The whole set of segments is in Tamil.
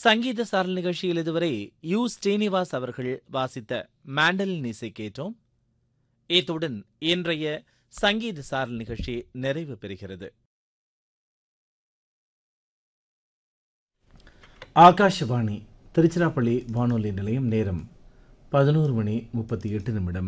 சங்கீத சாரல் நிகழ்ச்சியில் இதுவரை யு ஸ்ரீனிவாஸ் அவர்கள் வாசித்த மேண்டலின் இசை கேட்டோம் இத்துடன் இன்றைய சங்கீத சாரல் நிகழ்ச்சி நிறைவு பெறுகிறது ஆகாஷவாணி திருச்சிராப்பள்ளி வானொலி நிலையம் நேரம் பதினோரு மணி முப்பத்தி எட்டு நிமிடம்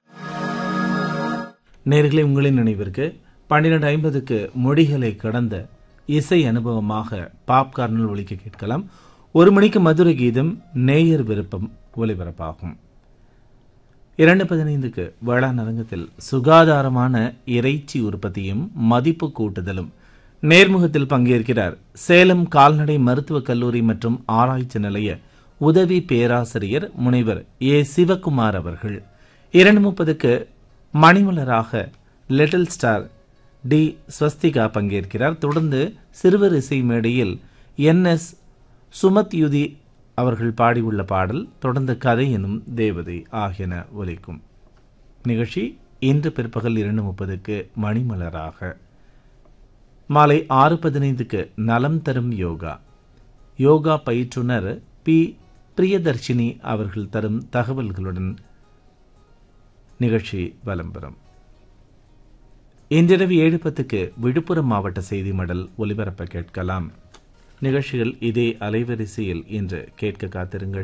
நேர்களை உங்களின் நினைவிற்கு பன்னிரண்டு ஐம்பதுக்கு மொழிகளை கடந்த இசை அனுபவமாக பாப்கார்னில் ஒலிக்க கேட்கலாம் ஒரு மணிக்கு மதுரை கீதம் நேயர் விருப்பம் ஒலிபரப்பாகும் இரண்டு பதினைந்துக்கு வேளாண் அரங்கத்தில் சுகாதாரமான இறைச்சி உற்பத்தியும் மதிப்பு கூட்டுதலும் நேர்முகத்தில் பங்கேற்கிறார் சேலம் கால்நடை மருத்துவக் கல்லூரி மற்றும் ஆராய்ச்சி நிலைய உதவி பேராசிரியர் முனைவர் ஏ சிவகுமார் அவர்கள் இரண்டு முப்பதுக்கு மணிமலராக லிட்டில் ஸ்டார் டி ஸ்வஸ்திகா பங்கேற்கிறார் தொடர்ந்து சிறுவர் இசை மேடையில் என் எஸ் சுமத்யுதி அவர்கள் பாடியுள்ள பாடல் தொடர்ந்து கதை எனும் தேவதை ஆகியன ஒலிக்கும் நிகழ்ச்சி இன்று பிற்பகல் இரண்டு முப்பதுக்கு மணிமலராக மாலை ஆறு பதினைந்துக்கு நலம் தரும் யோகா யோகா பயிற்றுனர் பி பிரியதர்ஷினி அவர்கள் தரும் தகவல்களுடன் நிகழ்ச்சி வலம் பெறும் இன்றிரவு ஏழு பத்துக்கு விழுப்புரம் மாவட்ட செய்தி மடல் ஒலிபரப்ப கேட்கலாம் நிகழ்ச்சிகள் இதே அலைவரிசையில் இன்று கேட்க காத்திருங்கள்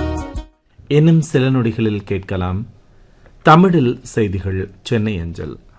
இன்னும் சில நொடிகளில் கேட்கலாம் தமிழில் செய்திகள் சென்னை அஞ்சல்